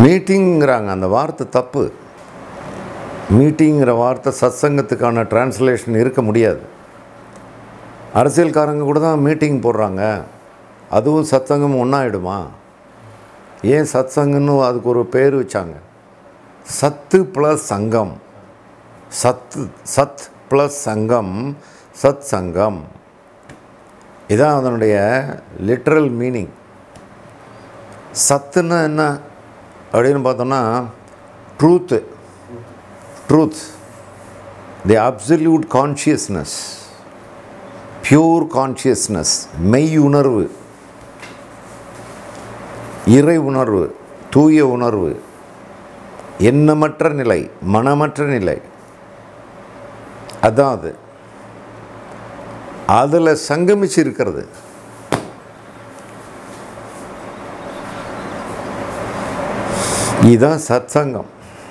மீட்டிங்கிறாங்க அந்த வார்த்தை தப்பு மீட்டிங்கிற வார்த்தை சத்சங்கத்துக்கான டிரான்ஸ்லேஷன் இருக்க முடியாது அரசியல்காரங்க கூட தான் மீட்டிங் போடுறாங்க அதுவும் சத்சங்கம் ஒன்றாயிடுமா ஏன் சத்சங்கன்னு அதுக்கு ஒரு பேர் வச்சாங்க சத்து ப்ளஸ் சங்கம் சத்து சத் ப்ளஸ் சங்கம் சத் சங்கம் இதான் அதனுடைய லிட்ரல் மீனிங் சத்துன்னா என்ன அப்படின்னு பார்த்தோம்னா truth truth the absolute consciousness pure consciousness மெய் உணர்வு இறை உணர்வு தூய உணர்வு எண்ணமற்ற நிலை மனமற்ற நிலை அதான் அது அதில் சங்கமிச்சு இருக்கிறது இதுதான் சத்சங்கம்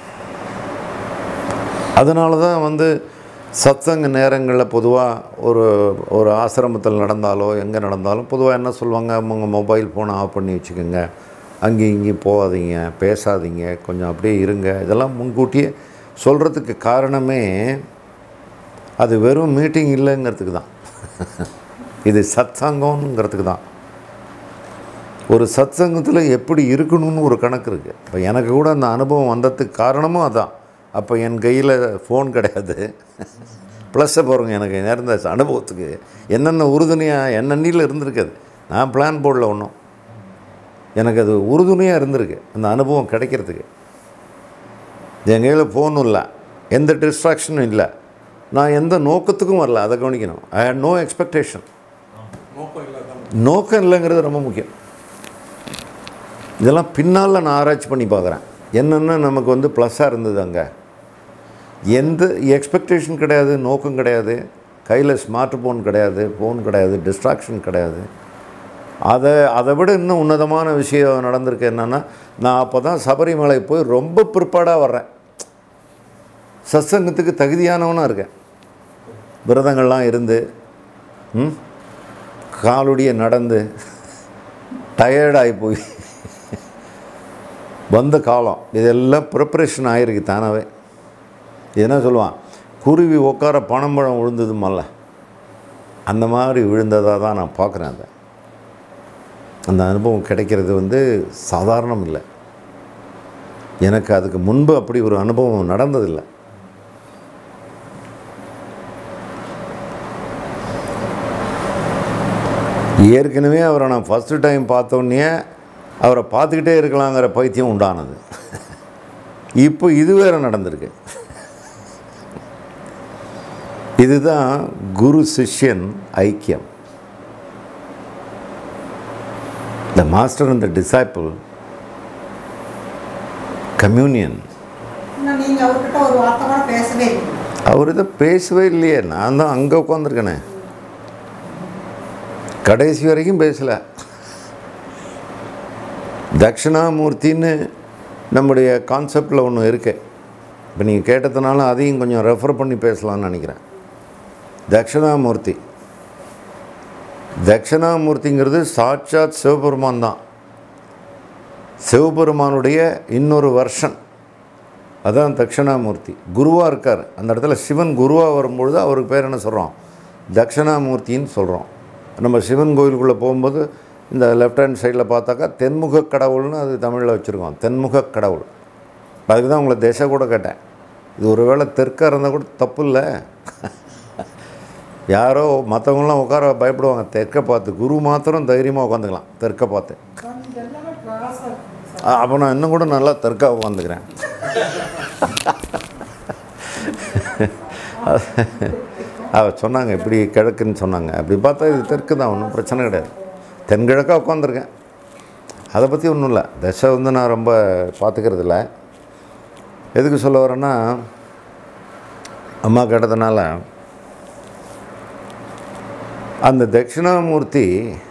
அதனால தான் வந்து சத்சங்க நேரங்களில் பொதுவாக ஒரு ஒரு ஆசிரமத்தில் நடந்தாலோ எங்கே நடந்தாலும் பொதுவாக என்ன சொல்லுவாங்க உங்கள் மொபைல் ஃபோனை ஆஃப் பண்ணி வச்சுக்கோங்க அங்கேயும் இங்கேயும் போகாதீங்க பேசாதீங்க கொஞ்சம் அப்படியே இருங்க இதெல்லாம் முன்கூட்டியே சொல்கிறதுக்கு காரணமே அது வெறும் மீட்டிங் இல்லைங்கிறதுக்கு தான் இது சத்சங்கம்ங்கிறதுக்கு தான் ஒரு சத்சங்கத்தில் எப்படி இருக்கணும்னு ஒரு கணக்கு இருக்குது இப்போ எனக்கு கூட அந்த அனுபவம் வந்ததுக்கு காரணமும் அதான் அப்போ என் கையில் ஃபோன் கிடையாது ப்ளஸ்ஸை பாருங்க எனக்கு நேர்ந்த அனுபவத்துக்கு என்னென்ன உறுதுணையாக என்னென்னில் இருந்திருக்குது நான் பிளான் போடல ஒன்றும் எனக்கு அது உறுதுணையாக இருந்திருக்கு அந்த அனுபவம் கிடைக்கிறதுக்கு என் கையில் ஃபோனும் இல்லை எந்த டிஸ்ட்ராக்ஷனும் இல்லை நான் எந்த நோக்கத்துக்கும் வரல அதை கவனிக்கணும் ஐ ஹேட் நோ எக்ஸ்பெக்டேஷன் நோக்கம் இல்லாத நோக்கம் இல்லைங்கிறது ரொம்ப முக்கியம் இதெல்லாம் பின்னால் நான் ஆராய்ச்சி பண்ணி பார்க்குறேன் என்னென்ன நமக்கு வந்து ப்ளஸ்ஸாக இருந்தது அங்கே எந்த எக்ஸ்பெக்டேஷன் கிடையாது நோக்கம் கிடையாது கையில் ஸ்மார்ட் ஃபோன் கிடையாது ஃபோன் கிடையாது டிஸ்ட்ராக்ஷன் கிடையாது அதை அதை விட இன்னும் உன்னதமான விஷயம் நடந்திருக்கு என்னென்னா நான் அப்போ தான் சபரிமலை போய் ரொம்ப பிற்பாடாக வர்றேன் சத்சங்கத்துக்கு தகுதியானவனாக இருக்கேன் விரதங்கள்லாம் இருந்து ம் காலுடைய நடந்து டயர்டாகி போய் வந்த காலம் இதெல்லாம் ப்ரிப்பரேஷன் ஆகிருக்கு தானாகவே இது என்ன சொல்லுவான் குருவி உட்கார பனம்பழம் விழுந்தது மல்ல அந்த மாதிரி விழுந்ததாக தான் நான் பார்க்குறேன் அதை அந்த அனுபவம் கிடைக்கிறது வந்து சாதாரணம் இல்லை எனக்கு அதுக்கு முன்பு அப்படி ஒரு அனுபவம் நடந்ததில்லை ஏற்கனவே அவரை நான் ஃபஸ்ட்டு டைம் பார்த்தோன்னே அவரை பார்த்துக்கிட்டே இருக்கலாங்கிற பைத்தியம் உண்டானது இப்போ இது வேற நடந்திருக்கு இதுதான் குரு சிஷ்யன் ஐக்கியம் the master and the disciple communion இன்னும் நீங்க அவர்கிட்ட ஒரு வார்த்தை கூட பேசவே இல்லை அவர் இதை பேசவே இல்லையே நான் தான் அங்கே உட்காந்துருக்கேனே கடைசி வரைக்கும் பேசலை தட்சிணாமூர்த்தின்னு நம்முடைய கான்செப்டில் ஒன்று இருக்கு இப்போ நீங்கள் கேட்டதுனால அதையும் கொஞ்சம் ரெஃபர் பண்ணி பேசலாம்னு நினைக்கிறேன் தட்சிணாமூர்த்தி தட்சிணாமூர்த்திங்கிறது சாட்சாத் சிவபெருமான் தான் சிவபெருமானுடைய இன்னொரு வருஷன் அதான் தட்சிணாமூர்த்தி குருவாக இருக்கார் அந்த இடத்துல சிவன் குருவாக வரும்பொழுது அவருக்கு பேர் என்ன சொல்கிறோம் தட்சிணாமூர்த்தின்னு சொல்கிறோம் நம்ம சிவன் கோயிலுக்குள்ளே போகும்போது இந்த லெஃப்ட் ஹேண்ட் சைடில் பார்த்தாக்கா தென்முக கடவுள்னு அது தமிழில் வச்சுருக்கோம் தென்முக கடவுள் அதுக்கு தான் உங்களை திசை கூட கேட்டேன் இது ஒருவேளை தெற்காக இருந்தால் கூட தப்பு இல்லை யாரோ மற்றவங்களாம் உட்கார பயப்படுவாங்க தெற்கை பார்த்து குரு மாத்திரம் தைரியமாக உட்காந்துக்கலாம் தெற்கை பார்த்து கொஞ்சம் எல்லாமே கிளாஸாக இருக்குது சார் ஆ, அப்போ நான் இன்னும் கூட நல்லா தெற்கா உட்காந்துக்கிறேன் அவ சொன்னாங்க இப்படி கிழக்குன்னு சொன்னாங்க அப்படி பார்த்தா இது தெற்கு தான் ஒன்றும் பிரச்சனை கிடையாது தென்கிழக்காக உட்காந்துருக்கேன் அதை பற்றி ஒன்றும் இல்லை தசை வந்து நான் ரொம்ப பார்த்துக்கிறது இல்ல எதுக்கு சொல்ல வரேன்னா அம்மா கேட்டதுனால அந்த தட்சிணாமூர்த்தி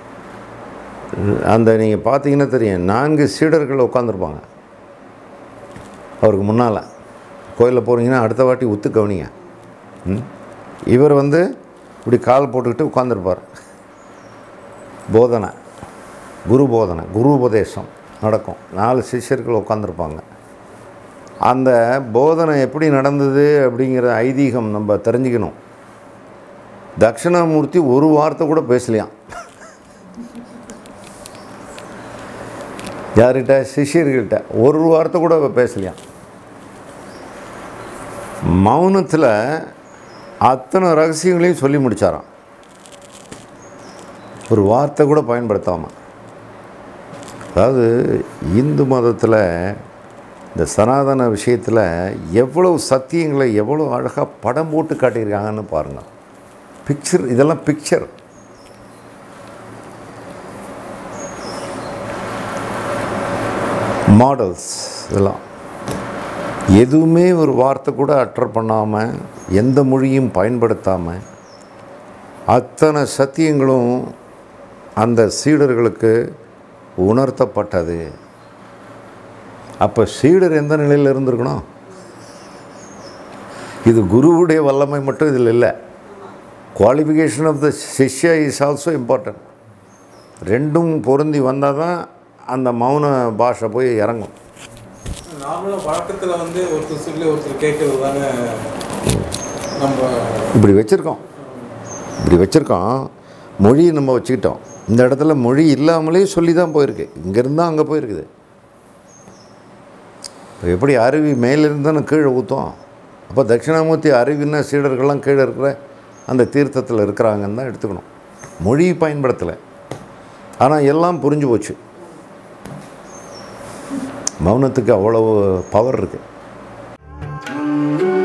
அந்த நீங்கள் பார்த்தீங்கன்னா தெரியும் நான்கு சீடர்கள் உட்காந்துருப்பாங்க அவருக்கு முன்னால் கோயிலில் போகிறீங்கன்னா அடுத்த வாட்டி உத்து கவனிங்க ம்? இவர் வந்து இப்படி கால் போட்டுக்கிட்டு உட்காந்துருப்பார் போதனை குரு போதனை குரு உபதேசம் நடக்கும் நாலு சிஷ்யர்கள் உட்காந்துருப்பாங்க அந்த போதனை எப்படி நடந்தது அப்படிங்கிற ஐதீகம் நம்ம தெரிஞ்சுக்கணும் தட்சிணாமூர்த்தி ஒரு வார்த்தை கூட பேசலையாம் யார்கிட்ட சிஷ்யர்கிட்ட ஒரு வார்த்தை கூட பேசலையாம் மௌனத்தில் அத்தனை ரகசியங்களையும் சொல்லி முடிச்சாராம் ஒரு வார்த்தை கூட பயன்படுத்தாமல் அதாவது இந்து மதத்தில் இந்த சனாதன விஷயத்தில் எவ்வளவு சத்தியங்களை எவ்வளோ அழகாக படம் போட்டு காட்டியிருக்காங்கன்னு பாருங்கள் பிக்சர் இதெல்லாம் பிக்சர் மாடல்ஸ் இதெல்லாம் எதுவுமே ஒரு வார்த்தை கூட அட்டர் பண்ணாமல் எந்த மொழியும் பயன்படுத்தாமல் அத்தனை சத்தியங்களும் அந்த சீடர்களுக்கு உணர்த்தப்பட்டது அப்போ சீடர் எந்த நிலையில் இருந்திருக்கணும் இது குருவுடைய வல்லமை மட்டும் இதில் இல்லை குவாலிஃபிகேஷன் ஆஃப் த சிஷ்யா இஸ் ஆல்சோ இம்பார்ட்டன்ட் ரெண்டும் பொருந்தி வந்தால் தான் அந்த மௌன பாஷை போய் இறங்கும் நார்மலாக வழக்கத்தில் வந்து ஒருத்தர் சொல்லி ஒருத்தர் கேட்கறது தானே நம்ம இப்படி வச்சுருக்கோம் இப்படி வச்சுருக்கோம் மொழியை நம்ம வச்சுக்கிட்டோம் இந்த இடத்துல மொழி இல்லாமலே சொல்லி தான் போயிருக்கு இங்கேருந்து அங்கே போயிருக்குது இப்போ எப்படி அருவி மேலிருந்து தானே கீழே ஊற்றும் அப்போ தட்சிணாமூர்த்தி அருவின்னா சீடர்கள்லாம் கீழே இருக்கிற அந்த தீர்த்தத்தில் இருக்கிறாங்கன்னு தான் எடுத்துக்கணும் மொழி பயன்படுத்தலை ஆனால் எல்லாம் புரிஞ்சு போச்சு மௌனத்துக்கு அவ்வளவு பவர் இருக்குது